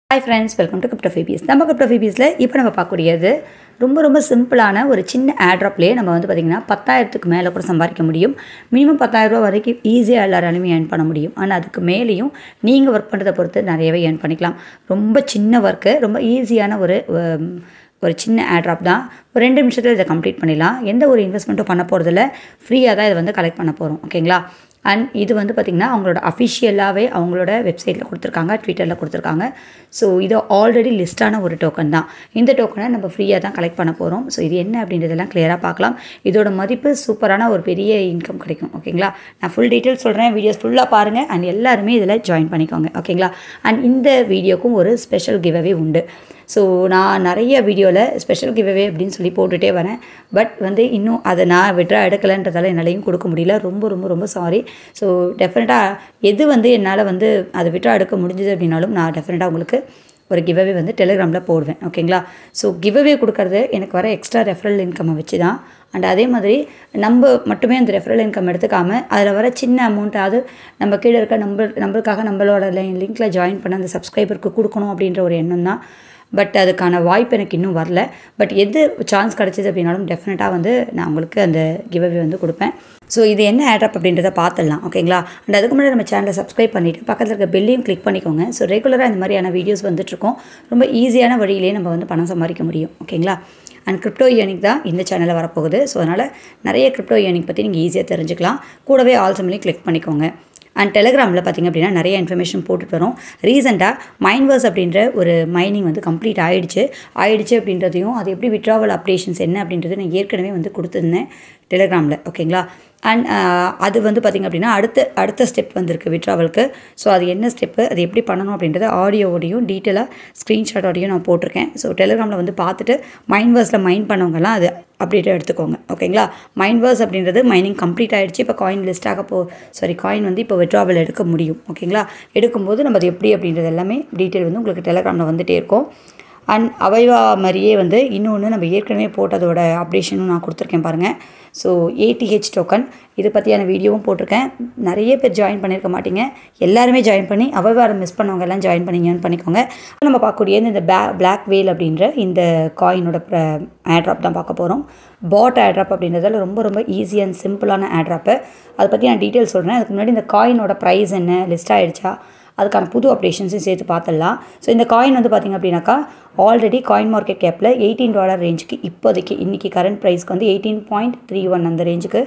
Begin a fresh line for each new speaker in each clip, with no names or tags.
hi friends welcome to crypto freebies நம்ம கிரிப்டோ ஃபீபீஸில் இப்போ நம்ம பார்க்கக்கூடியது ரொம்ப ரொம்ப சிம்பிளான ஒரு சின்ன ஆட்ராப்லேயே நம்ம வந்து பார்த்திங்கன்னா பத்தாயிரத்துக்கு மேலே கூட சம்பாதிக்க முடியும் மினிமம் பத்தாயிரரூபா வரைக்கும் ஈஸியாக எல்லாராலையுமே ஏர்ன் பண்ண முடியும் ஆனால் அதுக்கு மேலேயும் நீங்கள் ஒர்க் பண்ணுறதை பொறுத்து நிறையவே ஏர்ன் பண்ணிக்கலாம் ரொம்ப சின்ன ஒர்க்கு ரொம்ப ஈஸியான ஒரு உம், ஒரு சின்ன ஆட்ராப் தான் ஒரு ரெண்டு நிமிஷத்தில் இதை கம்ப்ளீட் பண்ணிடலாம் எந்த ஒரு இன்வெஸ்ட்மெண்ட்டும் பண்ண போகிறதில்ல ஃப்ரீயாக தான் இதை வந்து கலெக்ட் பண்ண போகிறோம் ஓகேங்களா அண்ட் இது வந்து பார்த்திங்கன்னா அவங்களோட அஃபிஷியலாகவே அவங்களோட வெப்சைட்டில் கொடுத்துருக்காங்க ட்விட்டரில் கொடுத்துருக்காங்க ஸோ இது ஆல்ரெடி லிஸ்ட்டான ஒரு டோக்கன் தான் இந்த டோக்கனை நம்ம ஃப்ரீயாக தான் கலெக்ட் பண்ண போகிறோம் ஸோ இது என்ன அப்படின்றதெல்லாம் கிளியராக பார்க்கலாம் இதோட மதிப்பு சூப்பரான ஒரு பெரிய இன்கம் கிடைக்கும் ஓகேங்களா நான் ஃபுல் டீட்டெயில்ஸ் சொல்கிறேன் வீடியோஸ் ஃபுல்லாக பாருங்கள் அண்ட் எல்லாருமே இதில் ஜாயின் பண்ணிக்கோங்க ஓகேங்களா அண்ட் இந்த வீடியோக்கும் ஒரு ஸ்பெஷல் கிவ்அவே உண்டு ஸோ நான் நிறைய வீடியோவில் ஸ்பெஷல் கிவ்அவே அப்படின்னு சொல்லி போட்டுகிட்டே வரேன் பட் வந்து இன்னும் அதை நான் விட்ரா எடுக்கலைன்றதால என்னாலையும் கொடுக்க முடியல ரொம்ப ரொம்ப ரொம்ப சாரி ஸோ டெஃபினட்டாக எது வந்து என்னால் வந்து அதை விட்ரா எடுக்க முடிஞ்சது அப்படின்னாலும் நான் டெஃபினட்டாக உங்களுக்கு ஒரு கிவ்அவே வந்து டெலிகிராமில் போடுவேன் ஓகேங்களா ஸோ கிவ்அவே கொடுக்கறது எனக்கு வர எக்ஸ்ட்ரா ரெஃபரல் இன்கம்மை வச்சு தான் அண்ட் அதே மாதிரி நம்ம மட்டுமே அந்த ரெஃபரல் இன்கம் எடுத்துக்காமல் அதில் வர சின்ன அமௌண்ட்டாவது நம்ம கீழே இருக்க நம்பர் நம்மளுக்காக நம்மளோட லிங்க்கில் ஜாயின் பண்ண அந்த சப்ஸ்கிரைபருக்கு கொடுக்கணும் அப்படின்ற ஒரு எண்ணம் தான் பட் அதுக்கான வாய்ப்பு எனக்கு இன்னும் வரல பட் எது சான்ஸ் கிடச்சிது அப்படின்னாலும் டெஃபினட்டாக வந்து நான் உங்களுக்கு அந்த கிவ்அவே வந்து கொடுப்பேன் ஸோ இது என்ன ஆட்ராப் அப்படின்றத பார்த்துடலாம் ஓகேங்களா அண்ட் அதுக்கு முன்னாடி நம்ம சேனலை சப்ஸ்கிரைப் பண்ணிவிட்டு பக்கத்தில் இருக்க பெல்லையும் கிளிக் பண்ணிக்கோங்க ஸோ ரெகுலராக இந்த மாதிரியான வீடியோஸ் வந்துட்டுருக்கோம் ரொம்ப ஈஸியான வழியிலே நம்ம வந்து பணம் சம்பாதிக்க முடியும் ஓகேங்களா அண்ட் கிரிப்டோ இயர்னிங் தான் இந்த சேனலில் வரப்போகுது ஸோ அதனால் நிறைய கிரிப்டோ இயர்னிங் பற்றி நீங்கள் ஈஸியாக தெரிஞ்சுக்கலாம் கூடவே ஆல் சிம்லையும் கிளிக் பண்ணிக்கோங்க அண்ட் டெலிகிராமில் பார்த்திங்க அப்படின்னா நிறைய இன்ஃபர்மேஷன் போட்டுட்டு வரோம் ரீசெண்டாக மைன்வர்ஸ் அப்படின்ற ஒரு மைனிங் வந்து கம்ப்ளீட் ஆயிடுச்சு ஆயிடுச்சு அப்படின்றதையும் அது எப்படி விட்ராவல் அப்டேஷன்ஸ் என்ன அப்படின்றது நான் ஏற்கனவே வந்து கொடுத்துருந்தேன் டெலிகிராமில் ஓகேங்களா அண்ட் அது வந்து பார்த்திங்க அப்படின்னா அடுத்த அடுத்த ஸ்டெப் வந்திருக்கு விட்ராவலுக்கு ஸோ அது என்ன ஸ்டெப்பு அது எப்படி பண்ணணும் அப்படின்றத ஆடியோவோடையும் டீட்டெயிலாக ஸ்க்ரீன்ஷாட்டோடையும் நான் போட்டிருக்கேன் ஸோ டெலிகிராமில் வந்து பார்த்துட்டு மைன்வர்ஸில் மைன் பண்ணவங்கலாம் அது அப்டேட்டாக எடுத்துக்கோங்க ஓகேங்களா மைன்வர்ஸ் அப்படின்றது மைனிங் கம்ப்ளீட் ஆகிடுச்சு இப்போ காயின் லிஸ்ட்டாக போ சாரி காயின் வந்து இப்போ விட்ராவல் எடுக்க முடியும் ஓகேங்களா எடுக்கும்போது நம்ம அது எப்படி அப்படின்றது எல்லாமே டீட்டெயில் வந்து உங்களுக்கு டெலிகிராமில் வந்துகிட்டே இருக்கும் அண்ட் அவைவா மாதிரியே வந்து இன்னொன்று நம்ம ஏற்கனவே போட்டதோட அப்டேஷனும் நான் கொடுத்துருக்கேன் பாருங்கள் ஸோ ஏடிஹெச் டோக்கன் இது பற்றியான வீடியோவும் போட்டிருக்கேன் நிறைய பேர் ஜாயின் பண்ணியிருக்க மாட்டீங்க எல்லாருமே ஜாயின் பண்ணி அவைவாரை மிஸ் பண்ணவங்க எல்லாம் ஜாயின் பண்ணி ஏர்ன் பண்ணிக்கோங்க நம்ம பார்க்கக்கூடிய இந்த பே பிளாக் வேல் அப்படின்ற இந்த காயினோட ஆட்ராப் தான் பார்க்க போகிறோம் பாட் ஆட்ராப் அப்படின்றதால ரொம்ப ரொம்ப ஈஸி அண்ட் சிம்பிளான ஆட்ராப்பு அதை பற்றி நான் டீட்டெயில் சொல்கிறேன் அதுக்கு முன்னாடி இந்த காயினோட ப்ரைஸ் என்ன லிஸ்ட் ஆகிடுச்சா அதுக்கான புது அப்டேஷன்ஸையும் சேர்த்து பார்த்துடலாம் ஸோ இந்த காயின் வந்து பார்த்திங்க அப்படின்னாக்கா ஆல்ரெடி காயின் மார்க்கெட் கேப்பில் எயிட்டீன் டாலர் ரேஞ்சுக்கு இப்போதைக்கு இன்றைக்கி கரண்ட் ப்ரைஸ்க்கு வந்து எயிட்டீன் பாயிண்ட் த்ரீ ஒன் அந்த ரேஞ்சுக்கு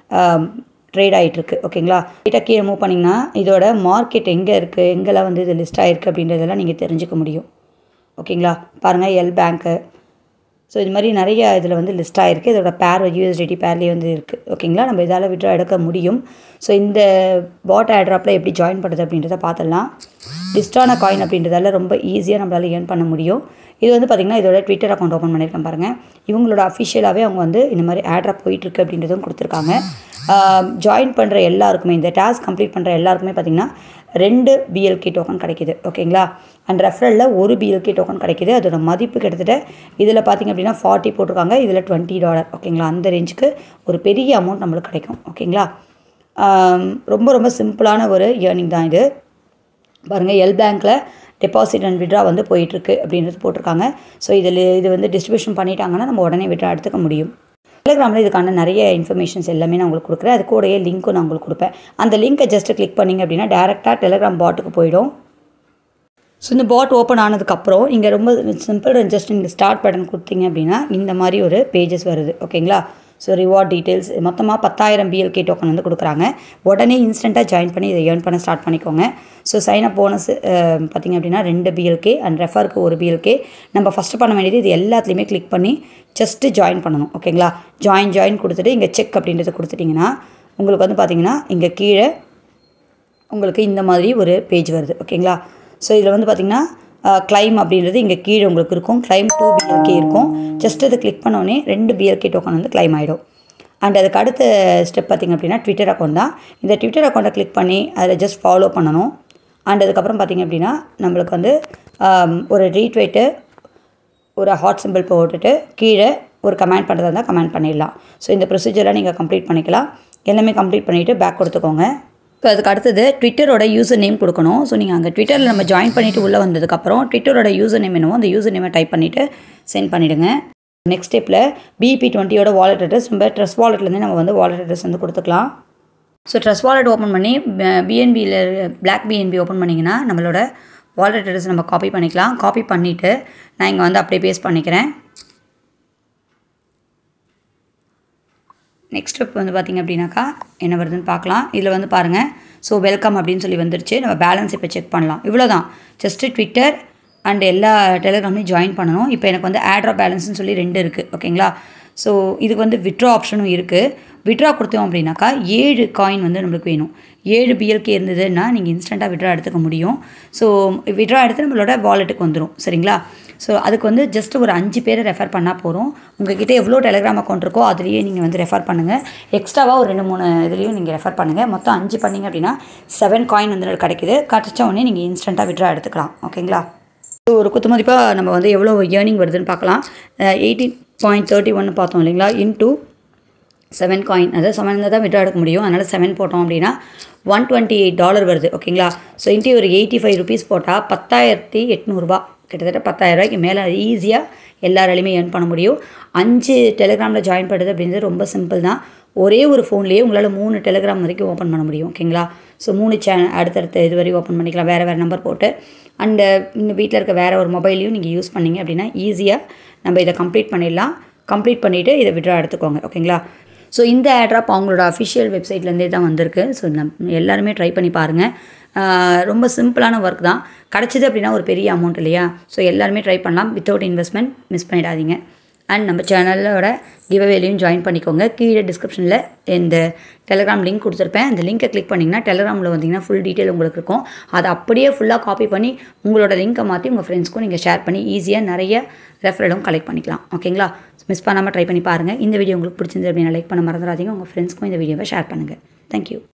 ட்ரேட் ஆகிட்டுருக்கு ஓகேங்களா கிட்ட கீழே மூவ் பண்ணிங்கன்னா இதோட மார்க்கெட் எங்கே இருக்குது எங்கெல்லாம் வந்து இது லிஸ்ட் ஆகிருக்கு அப்படின்றதெல்லாம் நீங்கள் தெரிஞ்சுக்க முடியும் ஓகேங்களா பாருங்கள் எல் பேங்க்கு ஸோ இது மாதிரி நிறைய இதில் வந்து லிஸ்ட் ஆகிருக்கு இதோட பேர் யூஎஸ்டிடி பேர்லேயே வந்து இருக்குது ஓகேங்களா நம்ம இதால் விட்ரா எடுக்க முடியும் ஸோ இந்த பாட் ஆட்ராப்பில் எப்படி ஜாயின் பண்ணுறது அப்படின்றத பார்த்துடலாம் லிஸ்டான காயின் அப்படின்றதால ரொம்ப ஈஸியாக நம்மளால் ஏர்ன் பண்ண முடியும் இது வந்து பார்த்திங்கன்னா இதோட ட்விட்டர் அக்கௌண்ட் ஓப்பன் பண்ணியிருக்கேன் பாருங்கள் இவங்களோட அஃபிஷியலாகவே அவங்க வந்து இந்த மாதிரி ஆட்ராப் போயிட்டுருக்கு அப்படின்றதும் கொடுத்துருக்காங்க ஜாயின் பண்ணுற எல்லாருக்குமே இந்த டாஸ்க் கம்ப்ளீட் பண்ணுற எல்லாருக்குமே பார்த்திங்கன்னா ரெண்டு பிஎல்கே டோக்கன் கிடைக்கிது ஓகேங்களா அண்ட் ரெஃபரலில் ஒரு பிஎல்கே டோக்கன் கிடைக்கிது அதோட மதிப்பு கிட்டத்தட்ட இதில் பார்த்திங்க அப்படின்னா ஃபார்ட்டி போட்டிருக்காங்க இதில் டுவெண்ட்டி டாலர் ஓகேங்களா அந்த ரேஞ்சுக்கு ஒரு பெரிய அமௌண்ட் நம்மளுக்கு கிடைக்கும் ஓகேங்களா ரொம்ப ரொம்ப சிம்பிளான ஒரு ஏர்னிங் தான் இது பாருங்கள் எல் பேங்க்கில் டெபாசிட் அண்ட் விட்ரா வந்து போயிட்டுருக்கு அப்படின்றது போட்டிருக்காங்க ஸோ இதில் இது வந்து டிஸ்ட்ரிபியூஷன் பண்ணிட்டாங்கன்னா நம்ம உடனே விட்ரா எடுத்துக்க முடியும் டெலிகிராமில் இதுக்கான நிறைய இன்ஃபர்மேஷன்ஸ் எல்லாமே நான் உங்களுக்கு கொடுக்குறேன் அது கூடயே லிங்க்கும் நான் உங்களுக்கு கொடுப்பேன் அந்த லிங்க்கை ஜஸ்ட்டு கிளிக் பண்ணிங்க அப்படின்னா டேரெக்டாக டெலிகிராம் பாட்டுக்கு போயிடும் ஸோ இந்த பாட் ஓப்பன் ஆனதுக்கப்புறம் இங்கே ரொம்ப சிம்பிள் ஜஸ்ட் நீங்கள் ஸ்டார்ட் பட்டன் கொடுத்தீங்க அப்படின்னா இந்த மாதிரி ஒரு பேஜஸ் வருது ஓகேங்களா ஸோ ரிவார்ட் டீட்டெயில்ஸ் மொத்தமாக பத்தாயிரம் பிஎல்கே டோக்கன் வந்து கொடுக்குறாங்க உடனே இன்ஸ்டண்ட்டாக ஜாயின் பண்ணி இதை ஏர்ன் பண்ண ஸ்டார்ட் பண்ணிக்கோங்க ஸோ சைன் அப் போனஸ் பார்த்திங்க அப்படின்னா ரெண்டு பிஎல்கே அண்ட் ரெஃபருக்கு ஒரு பிஎல்கே நம்ம ஃபஸ்ட்டு பண்ண வேண்டியது இது எல்லாத்துலேயுமே கிளிக் பண்ணி ஜஸ்ட்டு ஜாயின் பண்ணணும் ஓகேங்களா ஜாயின் ஜாயின் கொடுத்துட்டு இங்கே செக் அப்படின்றத கொடுத்துட்டிங்கன்னா உங்களுக்கு வந்து பார்த்திங்கன்னா இங்கே கீழே உங்களுக்கு இந்த மாதிரி ஒரு பேஜ் வருது ஓகேங்களா ஸோ இதில் வந்து பார்த்திங்கன்னா கிளைம் அப்படின்றது இங்கே கீழே உங்களுக்கு இருக்கும் கிளைம் டூ பிஎல்கே இருக்கும் ஜஸ்ட் அதை கிளிக் பண்ணோடனே ரெண்டு பிஎல்கே டோக்கன் வந்து கிளைம் ஆகிடும் அண்ட் அதுக்கு அடுத்த ஸ்டெப் பார்த்திங்க அப்படின்னா ட்விட்டர் அக்கௌண்ட் தான் இந்த ட்விட்டர் அக்கௌண்ட்டை கிளிக் பண்ணி அதில் ஜஸ்ட் ஃபாலோ பண்ணணும் அண்ட் அதுக்கப்புறம் பார்த்திங்க அப்படின்னா நம்மளுக்கு வந்து ஒரு ரீட்வெயிட்டு ஒரு ஹாட் சிம்பிள் போட்டுட்டு கீழே ஒரு கமெண்ட் பண்ணுறதா இருந்தால் கமெண்ட் பண்ணிடலாம் ஸோ இந்த ப்ரொசீஜரை நீங்கள் கம்ப்ளீட் பண்ணிக்கலாம் எல்லாமே கம்ப்ளீட் பண்ணிவிட்டு பேக் கொடுத்துக்கோங்க இப்போ அதுக்கு அடுத்தது ட்விட்டரோட யூசர் நேம் கொடுக்கணும் ஸோ நீங்கள் அங்கே ட்விட்டரில் நம்ம ஜாயின் பண்ணிவிட்டு உள்ளே வந்ததுக்கப்புறம் ட்விட்டரோட யூசர் நேம் என்னவோ அந்த யூசர் நேமை டைப் பண்ணிவிட்டு சென்ட் பண்ணிவிடுங்க நெக்ஸ்ட் ஸ்டெப்பில் பிபி டுவெண்ட்டியோட வாலெட் அட்ரஸ் நம்ம ட்ரெஸ் வாலெட்லேருந்து நம்ம வந்து வாலெட் அட்ரஸ் வந்து கொடுத்துக்கலாம் ஸோ ட்ரெஸ் வாலெட் ஓப்பன் பண்ணி பிஎன்பியில் பிளாக் பிஎன்பி ஓப்பன் பண்ணிங்கன்னா நம்மளோட வாலெட் அட்ரஸ் நம்ம காப்பி பண்ணிக்கலாம் காப்பி பண்ணிவிட்டு நான் இங்கே வந்து அப்படியே பேஸ்ட் பண்ணிக்கிறேன் நெக்ஸ்ட் ஸ்டெப் வந்து பார்த்திங்க அப்படின்னாக்கா என்ன வருதுன்னு பார்க்கலாம் இதில் வந்து பாருங்கள் ஸோ வெல்கம் அப்படின்னு சொல்லி வந்துருச்சு நம்ம பேலன்ஸ் இப்போ செக் பண்ணலாம் இவ்வளோ தான் ஜஸ்ட்டு ட்விட்டர் அண்ட் எல்லா டெலிகிராம்லையும் ஜாயின் பண்ணணும் இப்போ எனக்கு வந்து ஆட்ரா பேலன்ஸ்னு சொல்லி ரெண்டு இருக்குது ஓகேங்களா ஸோ இதுக்கு வந்து விட்ரா ஆப்ஷனும் இருக்குது விட்ரா கொடுத்தோம் அப்படின்னாக்கா ஏழு காயின் வந்து நம்மளுக்கு வேணும் ஏழு பிஎல்கே இருந்ததுன்னா நீங்கள் இன்ஸ்டண்ட்டாக விட்ரா எடுத்துக்க முடியும் ஸோ விட்ரா எடுத்து நம்மளோட வாலெட்டுக்கு வந்துடும் சரிங்களா ஸோ அதுக்கு வந்து ஜஸ்ட் ஒரு அஞ்சு பேரை ரெஃபர் பண்ணால் போகிறோம் உங்ககிட்ட எவ்வளோ டெலிகிராம் அக்கௌண்ட் இருக்கோ அதுலேயே நீங்கள் வந்து ரெஃபர் பண்ணுங்கள் எக்ஸ்ட்ராவாக ஒரு ரெண்டு மூணு இதுலேயும் நீங்கள் ரெஃபர் பண்ணுங்கள் மொத்தம் அஞ்சு பண்ணிங்க அப்படின்னா செவன் காயின் வந்து கிடைக்குது கிடச்ச உடனே நீங்கள் இன்ஸ்டண்ட்டாக விட்ரா எடுத்துக்கலாம் ஓகேங்களா ஸோ ஒரு குத்து மதிப்பாக நம்ம வந்து எவ்வளோ ஏர்னிங் வருதுன்னு பார்க்கலாம் எயிட்டீன் பாயிண்ட் தேர்ட்டி ஒன்று பார்த்தோம் இல்லைங்களா இன்டூ செவன் காயின் அதாவது செவன் தான் விட்ரா எடுக்க முடியும் அதனால் செவன் போட்டோம் அப்படின்னா ஒன் டுவெண்ட்டி எயிட் டாலர் வருது ஓகேங்களா ஸோ இன்ட்டு ஒரு எயிட்டி ஃபைவ் ருபீஸ் போட்டால் பத்தாயிரத்தி எட்நூறுபா கிட்டத்தட்ட பத்தாயிரம் ரூபாய்க்கு மேலே ஈஸியாக எல்லாராலையுமே ஏர்ன் பண்ண முடியும் அஞ்சு டெலிகிராமில் ஜாயின் பண்ணுறது அப்படின்றது ரொம்ப சிம்பிள் தான் ஒரே ஒரு ஃபோன்லேயே உங்களால் மூணு டெலிகிராம் வரைக்கும் ஓப்பன் பண்ண முடியும் ஓகேங்களா ஸோ மூணு சேனல் அடுத்தடுத்த இது வரையும் ஓப்பன் பண்ணிக்கலாம் வேறு வேறு நம்பர் போட்டு அண்டு இன்னும் வீட்டில் இருக்க வேறு ஒரு மொபைலையும் நீங்கள் யூஸ் பண்ணீங்க அப்படின்னா ஈஸியாக நம்ம இதை கம்ப்ளீட் பண்ணிடலாம் கம்ப்ளீட் பண்ணிவிட்டு இதை விட்ரா எடுத்துக்கோங்க ஓகேங்களா ஸோ இந்த ஆட்ராப் அவங்களோட அஃபிஷியல் வெப்சைட்லேருந்தே தான் வந்திருக்கு ஸோ நம் எல்லாருமே ட்ரை பண்ணி பாருங்கள் ரொம்ப சிம்பிளான ஒர்க் தான் கிடச்சிது அப்படின்னா ஒரு பெரிய அமௌண்ட் இல்லையா ஸோ எல்லாருமே ட்ரை பண்ணலாம் வித்தவுட் இன்வெஸ்ட்மெண்ட் மிஸ் பண்ணிடாதீங்க அண்ட் நம்ம சேனலோட கிவ்அவேலையும் ஜாயின் பண்ணிக்கோங்க கீழே டிஸ்கிரிப்ஷனில் இந்த டெலிகிராம் லிங்க் கொடுத்துருப்பேன் அந்த லிங்க்கை கிளிக் பண்ணிங்கன்னா டெலிகிராமில் வந்தீங்கன்னா ஃபுல் டீட்டெயில் உங்களுக்கு இருக்கும் அதை அப்படியே ஃபுல்லாக காப்பி பண்ணி உங்களோட லிங்க்கை மாற்றி உங்கள் ஃப்ரெண்ட்ஸ்க்கும் நீங்கள் ஷேர் பண்ணி ஈஸியாக நிறைய ரெஃபரலும் கலெக்ட் பண்ணிக்கலாம் ஓகேங்களா மிஸ் பண்ணாமல் ட்ரை பண்ணி பாருங்கள் இந்த வீடியோ உங்களுக்கு பிடிச்சிருந்து அப்படின்னா லைக் பண்ண மறந்துடாதீங்க உங்கள் ஃப்ரெண்ட்ஸ்க்கும் இந்த வீடியோவை ஷேர் பண்ணுங்கள் தேங்க்யூ